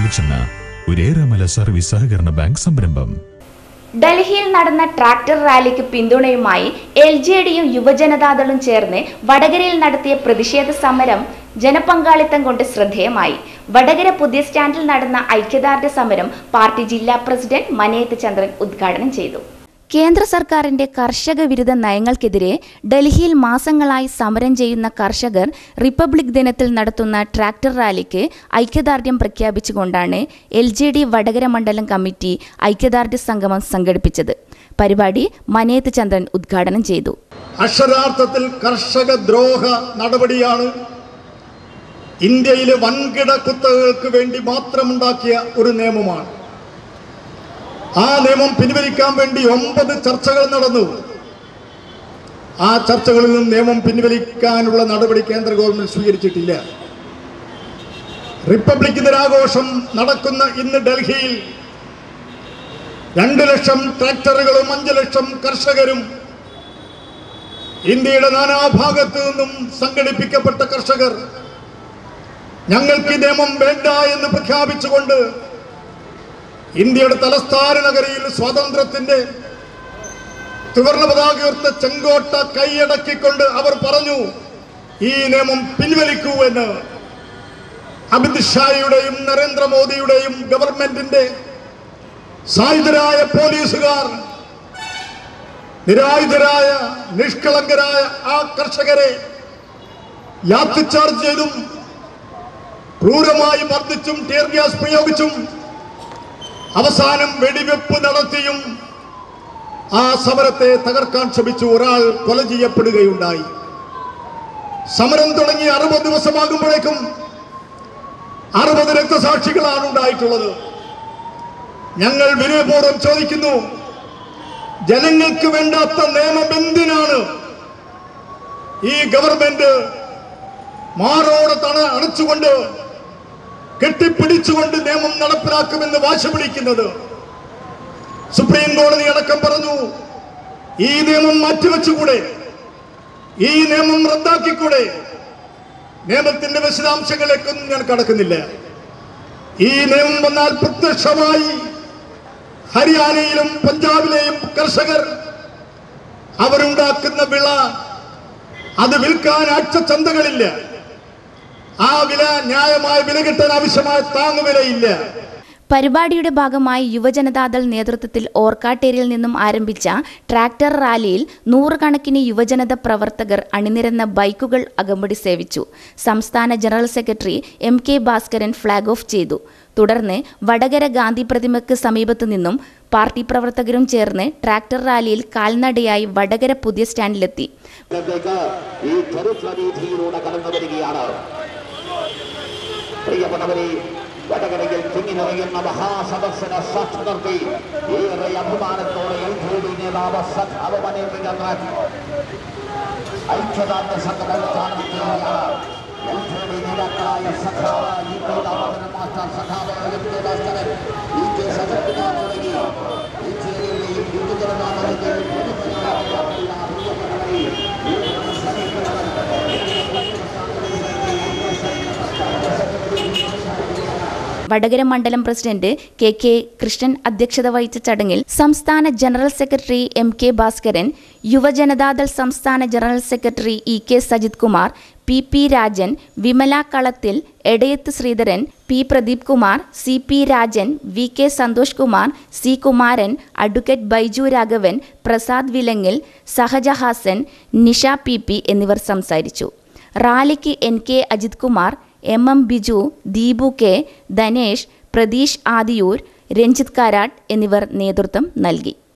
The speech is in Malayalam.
വെളിച്ചെണ്ണ ഒരേറെമല സർവീസ് സഹകരണ ബാങ്ക് സംരംഭം ഡൽഹിയിൽ നടന്ന ട്രാക്ടർ റാലിക്ക് പിന്തുണയുമായി എൽ ജെ ഡിയും യുവജനതാദളും ചേർന്ന് വടകരയിൽ നടത്തിയ പ്രതിഷേധ സമരം ജനപങ്കാളിത്തം കൊണ്ട് ശ്രദ്ധേയമായി വടകര പുതിയ സ്റ്റാൻഡിൽ നടന്ന ഐക്യദാർഢ്യ സമരം പാർട്ടി ജില്ലാ പ്രസിഡന്റ് മനയത്ത് ചന്ദ്രൻ ഉദ്ഘാടനം ചെയ്തു കേന്ദ്ര സർക്കാരിന്റെ കർഷക വിരുദ്ധ നയങ്ങൾക്കെതിരെ ഡൽഹിയിൽ മാസങ്ങളായി സമരം ചെയ്യുന്ന കർഷകർ റിപ്പബ്ലിക് ദിനത്തിൽ നടത്തുന്ന ട്രാക്ടർ റാലിക്ക് ഐക്യദാർഢ്യം പ്രഖ്യാപിച്ചുകൊണ്ടാണ് എൽ ജെ ഡി വടകര മണ്ഡലം കമ്മിറ്റി ഐക്യദാർഢ്യ സംഗമം സംഘടിപ്പിച്ചത് പരിപാടി മനേത്ത് ചന്ദ്രൻ ഉദ്ഘാടനം ചെയ്തു അക്ഷരാർത്ഥത്തിൽ കർഷക ദ്രോഹ നടപടിയാണ് ഇന്ത്യയിലെ വൻകിട കുത്തകൾക്ക് വേണ്ടി മാത്രമുണ്ടാക്കിയ ഒരു നിയമമാണ് ആ നിയമം പിൻവലിക്കാൻ വേണ്ടി ഒമ്പത് ചർച്ചകൾ നടന്നു ആ ചർച്ചകളിൽ നിന്നും നിയമം പിൻവലിക്കാനുള്ള നടപടി കേന്ദ്ര ഗവൺമെന്റ് സ്വീകരിച്ചിട്ടില്ല റിപ്പബ്ലിക് ദിനാഘോഷം നടക്കുന്ന ഇന്ന് ഡൽഹിയിൽ രണ്ട് ലക്ഷം ട്രാക്ടറുകളും അഞ്ച് ലക്ഷം കർഷകരും ഇന്ത്യയുടെ നാനാഭാഗത്തു നിന്നും സംഘടിപ്പിക്കപ്പെട്ട കർഷകർ ഞങ്ങൾക്ക് ഈ നിയമം വേണ്ട എന്ന് പ്രഖ്യാപിച്ചുകൊണ്ട് ഇന്ത്യയുടെ തലസ്ഥാന നഗരിയിൽ സ്വാതന്ത്ര്യത്തിന്റെ ത്രിവർണ പതാക ഉയർത്ത ചെങ്കോട്ട കൈയടക്കിക്കൊണ്ട് അവർ പറഞ്ഞു ഈ നിയമം പിൻവലിക്കൂ എന്ന് അമിത് ഷായുടെയും നരേന്ദ്രമോദിയുടെയും ഗവൺമെന്റിന്റെ സായുധരായ പോലീസുകാർ നിരായുധരായ നിഷ്കളങ്കരായ ആ കർഷകരെ യാത്രചാർജ് ചെയ്തും ക്രൂരമായി മർദ്ദിച്ചും ടിയർ ഗ്യാസ് പ്രയോഗിച്ചും അവസാനം വെടിവെപ്പ് നടത്തിയും ആ സമരത്തെ തകർക്കാൻ ശ്രമിച്ചു ഒരാൾ കൊല ചെയ്യപ്പെടുകയുണ്ടായി സമരം തുടങ്ങി അറുപത് ദിവസമാകുമ്പോഴേക്കും അറുപത് രക്തസാക്ഷികളാണ് ഉണ്ടായിട്ടുള്ളത് ഞങ്ങൾ വിനയപൂർവ്വം ചോദിക്കുന്നു ജനങ്ങൾക്ക് വേണ്ടാത്ത നിയമം എന്തിനാണ് ഈ ഗവൺമെന്റ് മാറോടെ തണ അണച്ചുകൊണ്ട് കെട്ടിപ്പിടിച്ചുകൊണ്ട് നിയമം നടപ്പിലാക്കുമെന്ന് വാശി പിടിക്കുന്നത് സുപ്രീം കോടതി അടക്കം പറഞ്ഞു ഈ നിയമം മാറ്റിവെച്ചുകൂടെ ഈ നിയമം റദ്ദാക്കിക്കൂടെ നിയമത്തിന്റെ വിശദാംശങ്ങളിലേക്കൊന്നും ഞാൻ കടക്കുന്നില്ല ഈ നിയമം വന്നാൽ പ്രത്യക്ഷമായി ഹരിയാനയിലും പഞ്ചാബിലെയും കർഷകർ അവരുണ്ടാക്കുന്ന വിള അത് വിൽക്കാൻ ആഴ്ച ചന്തകളില്ല ആ വില ന്യായമായ വില കിട്ടാൻ ആവശ്യമായ താങ്ങുവിലയില്ല പരിപാടിയുടെ ഭാഗമായി യുവജനതാദൾ നേതൃത്വത്തിൽ ഓർക്കാട്ടേരിയിൽ നിന്നും ആരംഭിച്ച ട്രാക്ടർ റാലിയിൽ നൂറുകണക്കിന് യുവജനത പ്രവർത്തകർ അണിനിരന്ന ബൈക്കുകൾ അകമ്പടി സേവിച്ചു സംസ്ഥാന general secretary M K Bhaskaran flag off ചെയ്തു തുടർന്ന് വടകര ഗാന്ധി പ്രതിമയ്ക്ക് സമീപത്തു നിന്നും പാർട്ടി പ്രവർത്തകരും ചേർന്ന് ട്രാക്ടർ റാലിയിൽ കാൽനടയായി വടകര പുതിയ സ്റ്റാൻഡിലെത്തി രംഗത്തേക്ക് ഈ ചരിത്ര വീതിയിലൂടെ കടന്നു വരികയാണ് പ്രിയപ്പെട്ടവരെ വടകരയിൽ തിങ്ങിനിറയുന്ന മഹാസദസ്സിന സാക്ഷി നിർത്തി ഏറെ അഭിമാനത്തോടെ എൽ ജെ ഡി നേതാവ് സഖാവ് മനേന്ദ്ര ഐക്യദാർഢ്യ സംഘടന സ്ഥാനത്തെയാണ് എൽ ജെ ഡി നേതാക്കളായ സഖാവ് ഇ പി ദാമോദരൻ മാസ്റ്റർ സഖാവ് M K Bhaskaran E K Sajakumar തുടങ്ങി എൽ ജെ ഡിയുടെയും യുവജനതാദളിന്റെയും പൊതുജനങ്ങളായ പ്രിയപ്പെട്ടവരെ വടകര മണ്ഡലം പ്രസിഡന്റ് കെ കെ കൃഷ്ണൻ അധ്യക്ഷത വഹിച്ച ചടങ്ങിൽ സംസ്ഥാന general secretary M K Bhaskaran Yuva Janata Dal സംസ്ഥാന general secretary E K Sajith Kumar P P Rajan Vimala Kalathil Edayath Sreedharan P Pradeep Kumar C P Rajan V K Santhosh Kumar C Kumaran advocate Baiju Raghavan Prasad Vilangil Sahajahasan Nisha P P എന്നിവർ സംസാരിച്ചു റാലിക്ക് N K Ajith Kumar M M Biju Deepu K Dhanesh Pratheesh Adiyur Ranjith Karat എന്നിവർ നേതൃത്വം നൽകി